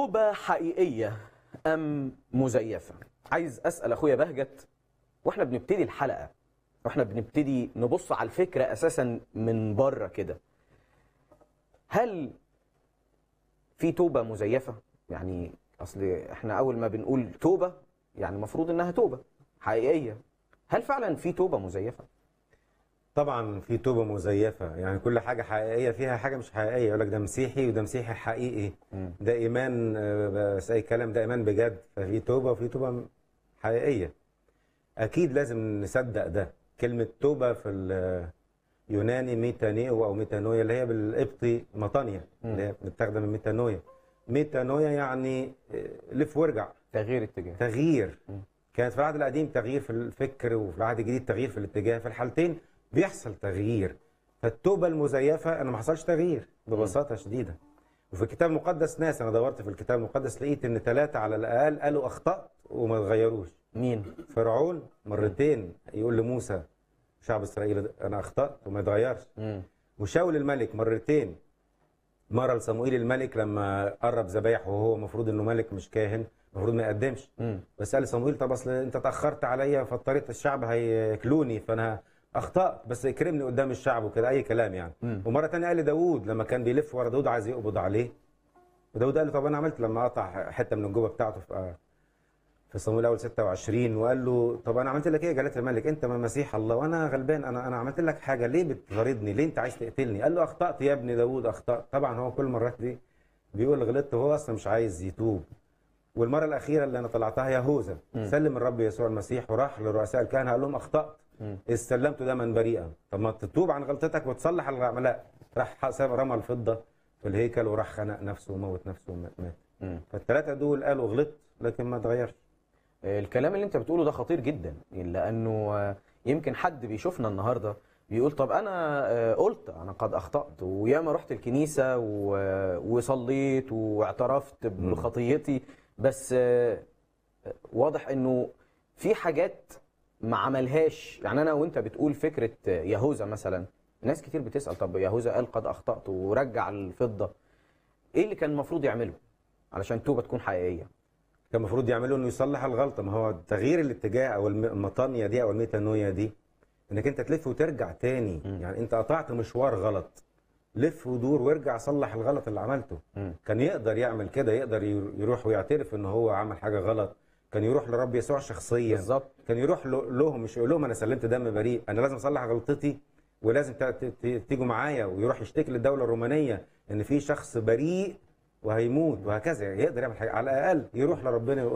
توبة حقيقية أم مزيفة؟ عايز أسأل أخويا بهجت وإحنا بنبتدي الحلقة وإحنا بنبتدي نبص على الفكرة أساسا من بره كده هل في توبة مزيفة؟ يعني أصل إحنا أول ما بنقول توبة يعني المفروض إنها توبة حقيقية هل فعلا في توبة مزيفة؟ طبعا في توبه مزيفه يعني كل حاجه حقيقيه فيها حاجه مش حقيقيه يقول لك ده مسيحي وده مسيحي حقيقي ده ايمان آه، بس اي كلام ده ايمان بجد ففي توبه وفي توبه حقيقيه اكيد لازم نصدق ده كلمه توبه في اليوناني ميتانيو او ميتانويا اللي هي بالقبطي مطانيا اللي هي متاخده من ميتانويا ميتانويا يعني آه، لف وارجع تغيير اتجاه تغيير كانت في العهد القديم تغيير في الفكر وفي العهد الجديد تغيير في الاتجاه في الحالتين بيحصل تغيير فالتوبه المزيفه انا ما حصلش تغيير ببساطه شديده وفي الكتاب المقدس ناس انا دورت في الكتاب المقدس لقيت ان ثلاثه على الاقل قالوا اخطات وما اتغيروش مين؟ فرعون مرتين يقول لموسى شعب اسرائيل انا اخطات وما اتغيرش مم. وشاول الملك مرتين مره لصموئيل الملك لما قرب ذبايح وهو المفروض انه ملك مش كاهن المفروض ما يقدمش مم. بس قال لصموئيل طب اصل انت اتاخرت عليا فاضطريت الشعب هياكلوني فانا اخطات بس اكرمني قدام الشعب وكده اي كلام يعني مم. ومره ثانيه قال لداوود لما كان بيلف ورا داوود عايز يقبض عليه وداوود قال له طب انا عملت لما قطع حته من الجوبه بتاعته في في صمويل الاول 26 وقال له طب انا عملت لك ايه يا جلاله الملك انت من مسيح الله وانا غلبان انا انا عملت لك حاجه ليه بتطاردني ليه انت عايز تقتلني قال له اخطات يا ابني داوود اخطات طبعا هو كل المرات دي بيقول غلطت وهو اصلا مش عايز يتوب والمره الاخيره اللي انا طلعتها يهوذا سلم الرب يسوع المسيح وراح لرؤساء الكهنه قال لهم اخطات استلمت دما بريئا طب ما تتوب عن غلطتك وتصلح الغ- لا راح ساب رمى الفضه في الهيكل وراح خنق نفسه وموت نفسه ومات مات. مم. فالثلاثه دول قالوا غلطت لكن ما اتغيرش الكلام اللي انت بتقوله ده خطير جدا لانه آه، يمكن حد بيشوفنا النهارده بيقول طب انا آه، قلت انا قد اخطات وياما رحت الكنيسه و- وصليت واعترفت بخطيتي بس آه، واضح انه في حاجات ما عملهاش يعني انا وانت بتقول فكره آه، يهوذا مثلا ناس كتير بتسال طب يهوذا قال قد اخطات ورجع الفضه ايه اللي كان المفروض يعمله علشان التوبه تكون حقيقيه كان المفروض يعملوا انه يصلح الغلطه ما هو تغيير الاتجاه او الم- المطانيه دي او الميتانويا دي انك انت تلف وترجع تاني يعني انت قطعت مشوار غلط لف ودور وارجع صلح الغلط اللي عملته مم. كان يقدر يعمل كده يقدر ير- يروح ويعترف ان هو عمل حاجه غلط كان يروح لرب يسوع شخصيا بالظبط كان يروح له- لهم مش يقول لهم انا سلمت دم بريء انا لازم اصلح غلطتي ولازم ت- ت- ت- تيجوا معايا ويروح يشتكي للدوله الرومانيه ان في شخص بريء وهيموت وهكذا يقدر يعمل حاجه على الاقل يروح لربنا